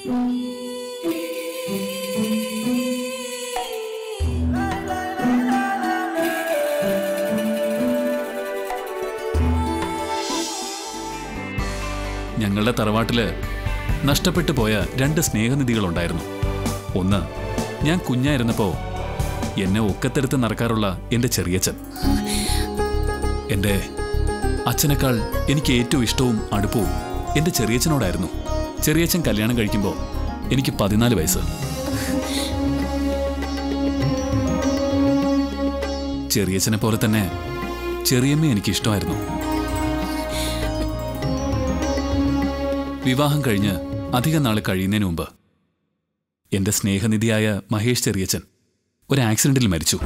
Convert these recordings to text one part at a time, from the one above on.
ഞങ്ങളുടെ തറവാട്ടില് നഷ്ടപ്പെട്ടു പോയ രണ്ട് സ്നേഹനിധികളുണ്ടായിരുന്നു ഒന്ന് ഞാൻ കുഞ്ഞായിരുന്നപ്പോ എന്നെ ഒക്കത്തെടുത്ത് നടക്കാറുള്ള എൻ്റെ ചെറിയച്ഛൻ എൻ്റെ അച്ഛനേക്കാൾ എനിക്ക് ഏറ്റവും ഇഷ്ടവും അടുപ്പവും എൻ്റെ ചെറിയച്ഛനോടായിരുന്നു ചെറിയച്ഛൻ കല്യാണം കഴിക്കുമ്പോൾ എനിക്ക് പതിനാല് വയസ്സ് ചെറിയച്ഛനെ പോലെ തന്നെ ചെറിയമ്മ എനിക്ക് ഇഷ്ടമായിരുന്നു വിവാഹം കഴിഞ്ഞ് അധിക നാൾ കഴിയുന്നതിന് മുമ്പ് എന്റെ സ്നേഹനിധിയായ മഹേഷ് ചെറിയച്ചൻ ഒരു ആക്സിഡന്റിൽ മരിച്ചു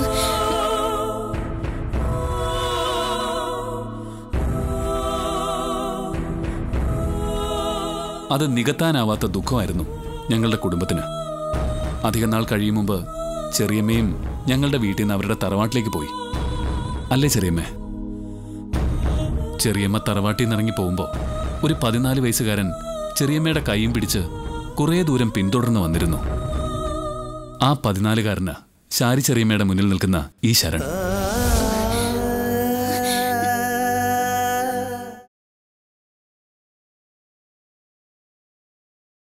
അത് നികത്താനാവാത്ത ദുഃഖമായിരുന്നു ഞങ്ങളുടെ കുടുംബത്തിന് അധിക നാൾ കഴിയും മുമ്പ് ചെറിയമ്മയും ഞങ്ങളുടെ വീട്ടിൽ നിന്ന് അവരുടെ തറവാട്ടിലേക്ക് പോയി അല്ലേ ചെറിയമ്മേ ചെറിയമ്മ തറവാട്ടിൽ നിന്ന് ഇറങ്ങി പോകുമ്പോൾ ഒരു പതിനാല് വയസ്സുകാരൻ ചെറിയമ്മയുടെ കൈയും പിടിച്ച് കുറേ ദൂരം പിന്തുടർന്ന് വന്നിരുന്നു ആ പതിനാലുകാരന് ശാരി ചെറിയമ്മയുടെ മുന്നിൽ നിൽക്കുന്ന ഈ ശരൺ